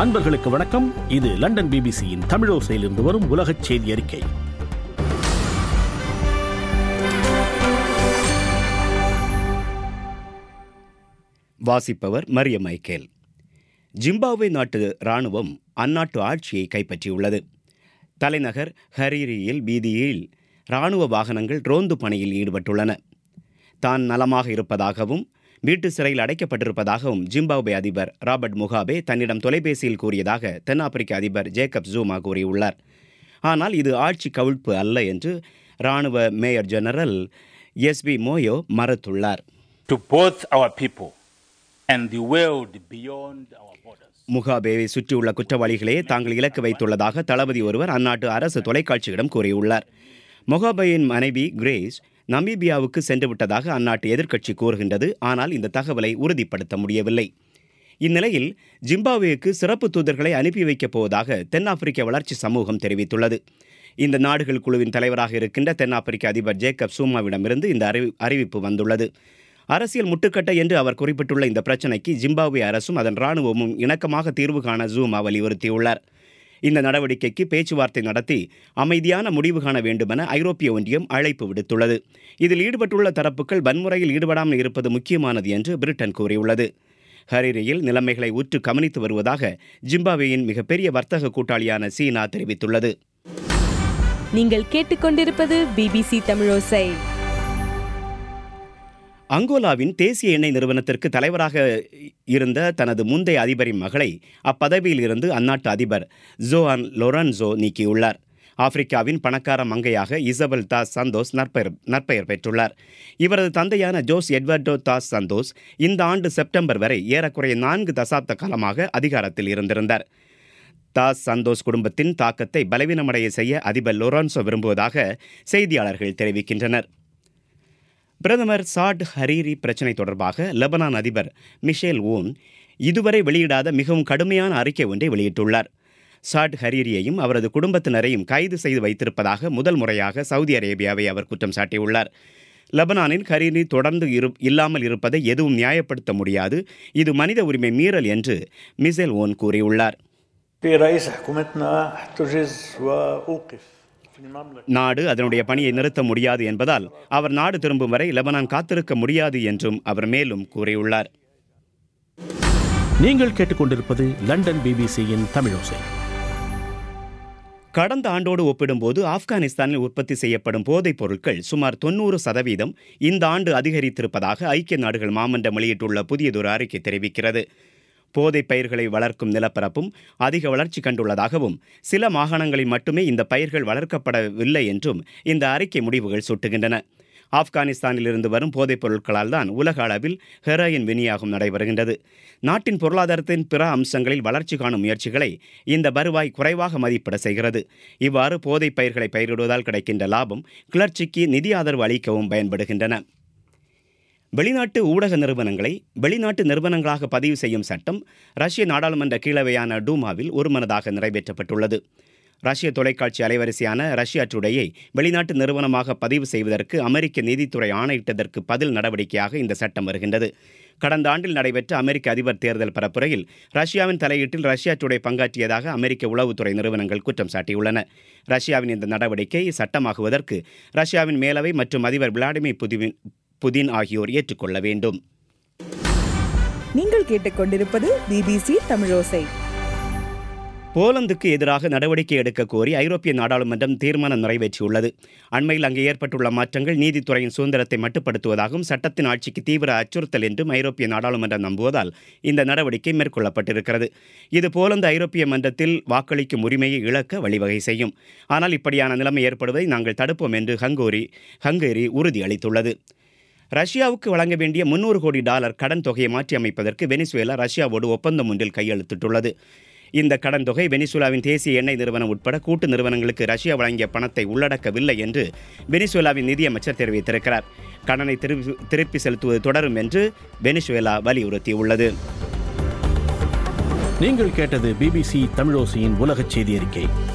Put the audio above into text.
அன்பர்களுக்கு வணக்கம் இது லண்டன் பிபிசியின் தமிழோசையிலிருந்து வரும் உலகச் செய்தி அறிக்கை வாசிப்பவர் மரிய மைக்கேல் ஜிம்பாப்வே நாட்டு இராணுவம் அந்நாட்டு ஆட்சியை கைப்பற்றியுள்ளது தலைநகர் ஹரீரியில் வீதியில் இராணுவ வாகனங்கள் ரோந்து பணியில் ஈடுபட்டுள்ளன தான் நலமாக இருப்பதாகவும் வீட்டு சிறையில் அடைக்கப்பட்டிருப்பதாகவும் ஜிம்பாப்வே அதிபர் ராபர்ட் முகாபே தன்னிடம் தொலைபேசியில் கூறியதாக தென்னாப்பிரிக்க அதிபர் ஜேக்கப் ஜூமா கூறியுள்ளார் ஆனால் இது ஆட்சி கவிழ்ப்பு அல்ல என்று இராணுவ மேயர் ஜெனரல் எஸ்பி மோயோ மறுத்துள்ளார் to both our people and the world beyond our borders. முகாபேவை சுற்றியுள்ள குற்றவாளிகளே தாங்கள் இலக்கு வைத்துள்ளதாக தளபதி ஒருவர் அந்நாட்டு அரசு தொலைக்காட்சியிடம் கூறியுள்ளார் முகாபேயின் மனைவி கிரேஸ் நமீபியாவுக்கு சென்று விட்டதாக அந்நாட்டு எதிர்க்கட்சி கூறுகின்றது ஆனால் இந்த தகவலை உறுதிப்படுத்த முடியவில்லை இந்நிலையில் ஜிம்பாப்வேக்கு சிறப்பு தூதர்களை அனுப்பி வைக்கப் போவதாக தென்னாப்பிரிக்க வளர்ச்சி சமூகம் தெரிவித்துள்ளது இந்த நாடுகள் குழுவின் தலைவராக இருக்கின்ற தென்னாப்பிரிக்க அதிபர் ஜேக்கப் சூமாவிடமிருந்து இந்த அறிவி அறிவிப்பு வந்துள்ளது அரசியல் முட்டுக்கட்டை என்று அவர் குறிப்பிட்டுள்ள இந்த பிரச்சினைக்கு ஜிம்பாப்வே அரசும் அதன் இராணுவமும் இணக்கமாக தீர்வு காண ஜூமா வலியுறுத்தியுள்ளார் இந்த நடவடிக்கைக்கு பேச்சுவார்த்தை நடத்தி அமைதியான முடிவு காண வேண்டுமென ஐரோப்பிய ஒன்றியம் அழைப்பு விடுத்துள்ளது இதில் ஈடுபட்டுள்ள தரப்புகள் வன்முறையில் ஈடுபடாமல் இருப்பது முக்கியமானது என்று பிரிட்டன் கூறியுள்ளது ஹரிரியில் நிலைமைகளை உற்று கவனித்து வருவதாக ஜிம்பாப்வேயின் மிகப்பெரிய வர்த்தக கூட்டாளியான சீனா தெரிவித்துள்ளது நீங்கள் கேட்டுக்கொண்டிருப்பது பிபிசி தமிழோசை அங்கோலாவின் தேசிய எண்ணெய் நிறுவனத்திற்கு தலைவராக இருந்த தனது முந்தைய அதிபரின் மகளை அப்பதவியில் இருந்து அந்நாட்டு அதிபர் ஜோஆன் லொரன்சோ நீக்கியுள்ளார் ஆப்பிரிக்காவின் பணக்கார மங்கையாக இசபெல் தாஸ் சந்தோஸ் நற்பெயர் நற்பெயர் பெற்றுள்ளார் இவரது தந்தையான ஜோஸ் எட்வர்டோ தாஸ் சந்தோஸ் இந்த ஆண்டு செப்டம்பர் வரை ஏறக்குறைய நான்கு தசாப்த காலமாக அதிகாரத்தில் இருந்திருந்தார் தாஸ் சந்தோஸ் குடும்பத்தின் தாக்கத்தை பலவீனமடைய செய்ய அதிபர் லொரான்சோ விரும்புவதாக செய்தியாளர்கள் தெரிவிக்கின்றனர் பிரதமர் சாட் ஹரீரி பிரச்சினை தொடர்பாக லெபனான் அதிபர் மிஷேல் ஊன் இதுவரை வெளியிடாத மிகவும் கடுமையான அறிக்கை ஒன்றை வெளியிட்டுள்ளார் சாட் ஹரீரியையும் அவரது குடும்பத்தினரையும் கைது செய்து வைத்திருப்பதாக முதல் முறையாக சவுதி அரேபியாவை அவர் குற்றம் சாட்டியுள்ளார் லெபனானில் ஹரீரி தொடர்ந்து இரு இல்லாமல் இருப்பதை எதுவும் நியாயப்படுத்த முடியாது இது மனித உரிமை மீறல் என்று மிசேல் ஓன் கூறியுள்ளார் رئيس حكومتنا احتجز واوقف في المملكه நாடு அதனுடைய பணியை நிறுத்த முடியாது என்பதால் அவர் நாடு திரும்பும் வரை லெபனான் காத்திருக்க முடியாது என்றும் அவர் மேலும் கூறியுள்ளார் நீங்கள் கேட்டுக்கொண்டிருப்பது லண்டன் பிபிசியின் தமிழோசை கடந்த ஆண்டோடு ஒப்பிடும்போது ஆப்கானிஸ்தானில் உற்பத்தி செய்யப்படும் போதைப் பொருட்கள் சுமார் தொண்ணூறு சதவீதம் இந்த ஆண்டு அதிகரித்திருப்பதாக ஐக்கிய நாடுகள் மாமன்றம் வெளியிட்டுள்ள புதியதொரு அறிக்கை தெரிவிக்கிறது போதைப் பயிர்களை வளர்க்கும் நிலப்பரப்பும் அதிக வளர்ச்சி கண்டுள்ளதாகவும் சில மாகாணங்களில் மட்டுமே இந்த பயிர்கள் வளர்க்கப்படவில்லை என்றும் இந்த அறிக்கை முடிவுகள் சுட்டுகின்றன ஆப்கானிஸ்தானில் இருந்து வரும் போதைப் பொருட்களால் தான் உலக அளவில் ஹெரோயின் விநியோகம் நடைபெறுகின்றது நாட்டின் பொருளாதாரத்தின் பிற அம்சங்களில் வளர்ச்சி காணும் முயற்சிகளை இந்த வருவாய் குறைவாக மதிப்பிட செய்கிறது இவ்வாறு போதைப் பயிர்களை பயிரிடுவதால் கிடைக்கின்ற லாபம் கிளர்ச்சிக்கு நிதி ஆதரவு அளிக்கவும் பயன்படுகின்றன வெளிநாட்டு ஊடக நிறுவனங்களை வெளிநாட்டு நிறுவனங்களாக பதிவு செய்யும் சட்டம் ரஷ்ய நாடாளுமன்ற கீழவையான டூமாவில் ஒருமனதாக நிறைவேற்றப்பட்டுள்ளது ரஷ்ய தொலைக்காட்சி அலைவரிசையான ரஷ்யா டுடேயை வெளிநாட்டு நிறுவனமாக பதிவு செய்வதற்கு அமெரிக்க நீதித்துறை ஆணையிட்டதற்கு பதில் நடவடிக்கையாக இந்த சட்டம் வருகின்றது கடந்த ஆண்டில் நடைபெற்ற அமெரிக்க அதிபர் தேர்தல் பரப்புரையில் ரஷ்யாவின் தலையீட்டில் ரஷ்யா டுடே பங்காற்றியதாக அமெரிக்க உளவுத்துறை நிறுவனங்கள் குற்றம் சாட்டியுள்ளன ரஷ்யாவின் இந்த நடவடிக்கை சட்டமாகுவதற்கு ரஷ்யாவின் மேலவை மற்றும் அதிபர் விளாடிமிர் புதின் புதின் ஆகியோர் ஏற்றுக்கொள்ள வேண்டும் நீங்கள் கேட்டுக்கொண்டிருப்பது பிபிசி தமிழோசை போலந்துக்கு எதிராக நடவடிக்கை எடுக்க கோரி ஐரோப்பிய நாடாளுமன்றம் தீர்மானம் நிறைவேற்றியுள்ளது அண்மையில் அங்கே ஏற்பட்டுள்ள மாற்றங்கள் நீதித்துறையின் சுதந்திரத்தை மட்டுப்படுத்துவதாகவும் சட்டத்தின் ஆட்சிக்கு தீவிர அச்சுறுத்தல் என்றும் ஐரோப்பிய நாடாளுமன்றம் நம்புவதால் இந்த நடவடிக்கை மேற்கொள்ளப்பட்டிருக்கிறது இது போலந்து ஐரோப்பிய மன்றத்தில் வாக்களிக்கும் உரிமையை இழக்க வழிவகை செய்யும் ஆனால் இப்படியான நிலைமை ஏற்படுவதை நாங்கள் தடுப்போம் என்று ஹங்கோரி ஹங்கேரி உறுதியளித்துள்ளது ரஷ்யாவுக்கு வழங்க வேண்டிய முன்னூறு கோடி டாலர் கடன் தொகையை மாற்றி அமைப்பதற்கு வெனிசுவேலா ரஷ்யாவோடு ஒப்பந்தம் ஒன்றில் கையெழுத்திட்டுள்ளது இந்த கடன் தொகை வெனிசுலாவின் தேசிய எண்ணெய் நிறுவனம் உட்பட கூட்டு நிறுவனங்களுக்கு ரஷ்யா வழங்கிய பணத்தை உள்ளடக்கவில்லை என்று வெனிசுவேலாவின் நிதியமைச்சர் தெரிவித்திருக்கிறார் கடனை திருப்பி திருப்பி செலுத்துவது தொடரும் என்று வெனிசுவேலா வலியுறுத்தியுள்ளது நீங்கள் கேட்டது பிபிசி தமிழோசையின் உலகச் செய்தி அறிக்கை